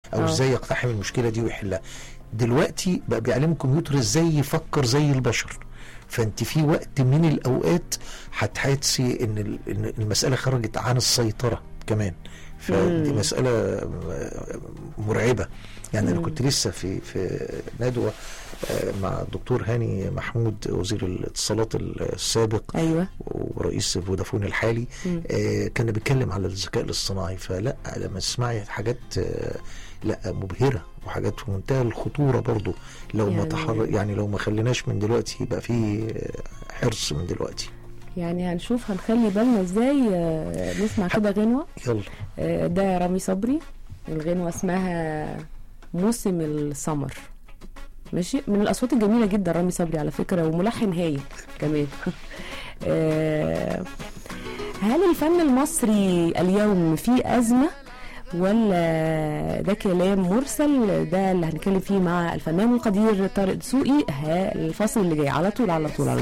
او آه. ازاي يقتحم المشكله دي ويحلها دلوقتي بقى بيعلم الكمبيوتر ازاي يفكر زي البشر فانت في وقت من الاوقات هتحسي ان ال- إن المساله خرجت عن السيطره كمان فدي مم. مساله آه، مرعبه يعني انا مم. كنت لسه في في ندوه آه، مع الدكتور هاني محمود وزير الاتصالات السابق ايوه ورئيس فودافون الحالي مم. آه، كان بيتكلم على الذكاء الاصطناعي فلا لما تسمعي حاجات آه، لا مبهره وحاجات في منتهى الخطوره برضو لو ما يعني- تحر يعني لو ما خليناش من دلوقتي يبقى في آه، حرص من دلوقتي يعني هنشوف هنخلي بالنا ازاي آه، نسمع كده غنوه يلا آه، ده رامي صبري الغنوه اسمها موسم السمر ماشي من الاصوات الجميله جدا رامي صبري على فكره وملحن هايل كمان آه، هل الفن المصري اليوم فيه ازمه ولا ده كلام مرسل ده اللي هنتكلم فيه مع الفنان القدير طارق دسوقي ها الفصل اللي جاي على طول على طول على